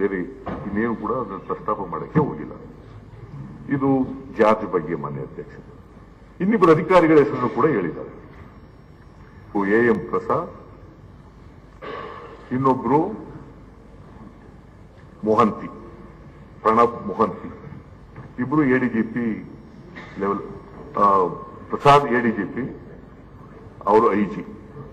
ಬೇರೆ ಇನ್ನೇನು ಕೂಡ ಅದನ್ನು ಪ್ರಸ್ತಾಪ ಮಾಡಕ್ಕೆ ಹೋಗಿಲ್ಲ ಇದು ಜಾರ್ಜ್ ಬಗ್ಗೆ ಮಾನ್ಯ ಅಧ್ಯಕ್ಷ ಇನ್ನಿಬ್ಬರು ಅಧಿಕಾರಿಗಳ ಹೆಸರನ್ನು ಕೂಡ ಹೇಳಿದ್ದಾರೆ ಎ ಎಂ ಪ್ರಸಾದ್ ಇನ್ನೊಬ್ರು ಮೊಹಂತಿ ಪ್ರಣಬ್ ಮೊಹಂತಿ ಇಬ್ರು ಎಡಿಜಿಪಿ ಲೆವೆಲ್ ಆ, ಪ್ರಸಾದ್ ಎಡಿಜಿಪಿ ಅವರು ಐಜಿ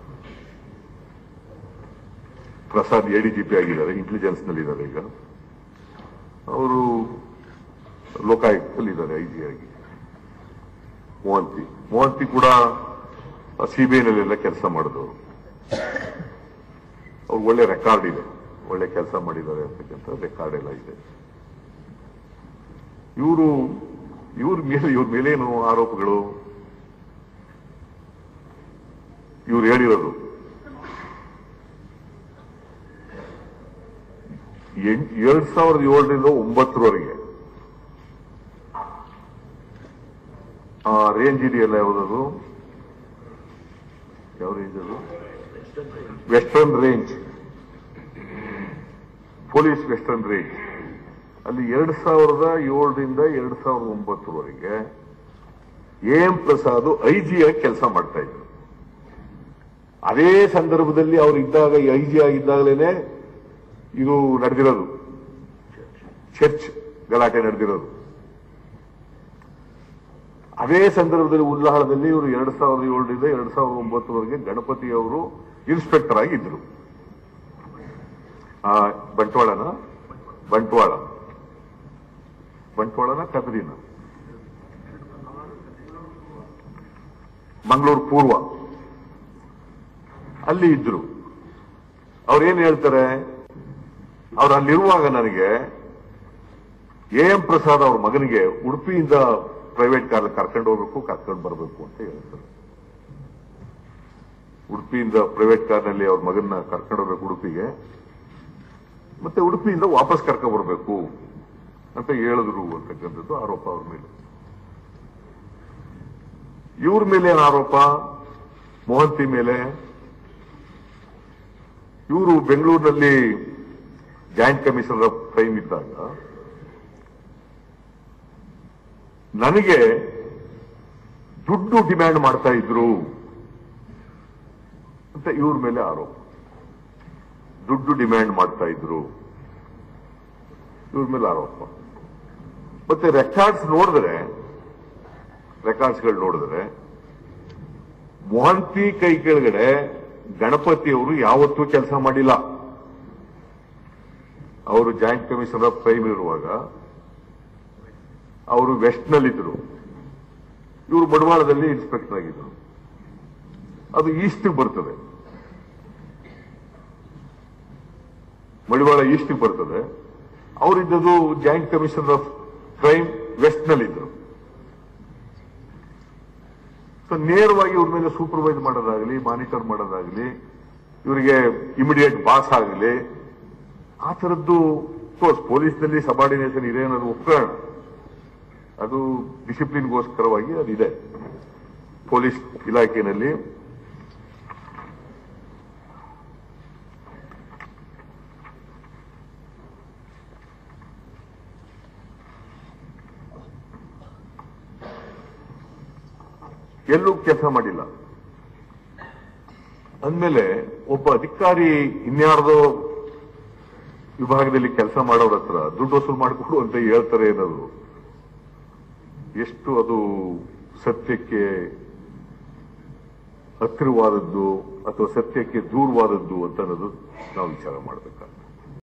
ಪ್ರಸಾದ್ ಎಡಿಜಿಪಿ ಆಗಿದ್ದಾರೆ ಇಂಟೆಲಿಜೆನ್ಸ್ ನಲ್ಲಿದ್ದಾರೆ ಈಗ ಅವರು ಲೋಕಾಯುಕ್ತದಲ್ಲಿದ್ದಾರೆ ಐಜಿ ಆಗಿ ಮೋಹಂತಿ ಮೋಹಂತಿ ಕೂಡ ಸಿಬಿಐನಲ್ಲೆಲ್ಲ ಕೆಲಸ ಮಾಡಿದವರು ಅವ್ರು ಒಳ್ಳೆ ರೆಕಾರ್ಡ್ ಇದೆ ಒಳ್ಳೆ ಕೆಲಸ ಮಾಡಿದ್ದಾರೆ ಅಂತಕ್ಕಂಥ ರೆಕಾರ್ಡ್ ಎಲ್ಲ ಇದೆ ಇವರು ಇವ್ರ ಮೇಲೆ ಇವ್ರ ಮೇಲೇನು ಆರೋಪಗಳು ಇವ್ರು ಹೇಳಿರೋದು ಎಂಟ್- ಎರಡ್ ಸಾವಿರದ ಏಳರಿಂದ ಒಂಬತ್ತರವರೆಗೆ ಆ ರೇಂಜ್ ಇದೆಯಲ್ಲ ಯಾವುದದು ಯಾವ ರೇಂಜ್ ಅದು western range police western range ಅಲ್ಲಿ ಎರಡ್ ಸಾವಿರದ ಏಳರಿಂದ ಎರಡ್ ಸಾವಿರದ ಒಂಬತ್ತರವರೆಗೆ ಎ ಎಂ ಪ್ರಸಾದ್ ಐಜಿ ಆಗಿ ಕೆಲಸ ಮಾಡ್ತಾ ಇದ್ರು ಅದೇ ಸಂದರ್ಭದಲ್ಲಿ ಅವ್ರು ಇದ್ದಾಗ ಐ ಜಿ ಆಗಿದ್ದಾಗಲೇನೆ ಇದು ನಡೆದಿರೋದು ಚರ್ಚ್ ಗಲಾಟೆ ನಡೆದಿರೋದು ಅದೇ ಸಂದರ್ಭದಲ್ಲಿ ಉಲ್ಲಾಳದಲ್ಲಿ ಇವರು ಎರಡ್ ಸಾವಿರದ ಏಳರಿಂದ ಎರಡ್ ಸಾವಿರದ ಒಂಬತ್ತರವರೆಗೆ ಗಣಪತಿ ಅವರು ಇನ್ಸ್ಪೆಕ್ಟರ್ ಆಗಿದ್ರು ಆ, ಬಂಟ್ವಾಳನ ಬಂಟ್ವಾಳ ಬಂಟ್ವಾಳನ ಕದರಿನ ಮಂಗಳೂರು ಪೂರ್ವ ಅಲ್ಲಿ ಇದ್ರು ಅವ್ರೇನ್ ಹೇಳ್ತಾರೆ ಅವ್ರು ಅಲ್ಲಿರುವಾಗ ನನಗೆ ಎ ಎಂ ಪ್ರಸಾದ್ ಅವ್ರ ಮಗನಿಗೆ ಉಡುಪಿಯಿಂದ ಪ್ರೈವೇಟ್ ಕಾರ್ ಕರ್ಕೊಂಡು ಹೋಗ್ಬೇಕು ಕರ್ಕೊಂಡು ಬರಬೇಕು ಅಂತ ಹೇಳ್ತಾರೆ ಉಡುಪಿಯಿಂದ ಪ್ರೈವೇಟ್ ಕಾರ್ನಲ್ಲಿ ಅವ್ರ ಮಗನ್ನ ಕರ್ಕೊಂಡು ಹೋಗ್ಬೇಕು ಉಡುಪಿಗೆ ಮತ್ತೆ ಉಡುಪಿಯಿಂದ ವಾಪಸ್ ಕರ್ಕೊಂಡು ಬರಬೇಕು ಅಂತ ಹೇಳಿದ್ರು ಅಂತಕ್ಕಂಥದ್ದು ಆರೋಪ ಅವ್ರ ಮೇಲೆ ಇವ್ರ ಮೇಲೆ ಏನ್ ಆರೋಪ ಮೋಹಂತಿ ಮೇಲೆ ಇವರು ಬೆಂಗಳೂರಿನಲ್ಲಿ ಜಾಯಿಂಟ್ ಕಮಿಷನರ್ ಆಫ್ ಕ್ರೈಮ್ ಇದ್ದಾಗ ನನಗೆ ದುಡ್ಡು ಡಿಮ್ಯಾಂಡ್ ಮಾಡ್ತಾ ಇದ್ರು ಅಂತ ಇವ್ರ ಮೇಲೆ ಆರೋಪ ದುಡ್ಡು ಡಿಮ್ಯಾಂಡ್ ಮಾಡ್ತಾ ಇದ್ರು ಇವ್ರ ಮೇಲೆ ಆರೋಪ ಮತ್ತೆ ರೆಕಾರ್ಡ್ಸ್ ನೋಡಿದ್ರೆ ರೆಕಾರ್ಡ್ಸ್ಗಳು ನೋಡಿದ್ರೆ ಮೊಹಂತಿ ಕೈ ಕೆಳಗಡೆ ಗಣಪತಿ ಅವರು ಯಾವತ್ತೂ ಕೆಲಸ ಮಾಡಿಲ್ಲ ಅವರು ಜಾಯಿಂಟ್ ಕಮಿಷನರ್ ಆಫ್ ಕ್ರೈಮ್ ಇರುವಾಗ ಅವರು ವೆಸ್ಟ್ ನಲ್ಲಿದ್ರು ಇವರು ಬಂಡವಾಳದಲ್ಲಿ ಇನ್ಸ್ಪೆಕ್ಟರ್ ಆಗಿದ್ರು ಅದು ಈಸ್ಟ್ ಬರ್ತದೆ ಮಡಿವಾಳ ಈಸ್ಟ್ ಬರ್ತದೆ ಅವರಿದ್ದದು joint commissioner of crime west ನಲ್ಲಿದ್ರು ಸೊ ನೇರವಾಗಿ ಇವ್ರ ಮೇಲೆ ಸೂಪರ್ವೈಸ್ ಮಾಡೋದಾಗಲಿ ಮಾನಿಟರ್ ಮಾಡೋದಾಗಲಿ ಇವರಿಗೆ ಇಮಿಡಿಯೇಟ್ ಬಾಸ್ ಆಗಲಿ ಆ ಥರದ್ದು ಕೋರ್ಸ್ ಪೊಲೀಸ್ನಲ್ಲಿ ಸಬಾರ್ಡಿನೇಷನ್ ಇದೆ ಅನ್ನೋದು ಒಪ್ಕೊಳ್ಳೋಣ ಅದು ಡಿಸಿಪ್ಲಿನ್ಗೋಸ್ಕರವಾಗಿ ಅದಿದೆ ಪೊಲೀಸ್ ಇಲಾಖೆಯಲ್ಲಿ ಎಲ್ಲೂ ಕೆಲಸ ಮಾಡಿಲ್ಲ ಅಂದ್ಮೇಲೆ ಒಬ್ಬ ಅಧಿಕಾರಿ ಇನ್ಯಾರ್ದೋ ವಿಭಾಗದಲ್ಲಿ ಕೆಲಸ ಮಾಡೋರ ಹತ್ರ ದುಡ್ಡು ವಸೂಲು ಮಾಡಿಕೊಡು ಅಂತ ಹೇಳ್ತಾರೆ ಅನ್ನೋದು ಎಷ್ಟು ಅದು ಸತ್ಯಕ್ಕೆ ಹತ್ತಿರವಾದದ್ದು ಅಥವಾ ಸತ್ಯಕ್ಕೆ ದೂರವಾದದ್ದು ಅಂತ ಅನ್ನೋದು ನಾವು ವಿಚಾರ ಮಾಡಬೇಕಾಗ್ತದೆ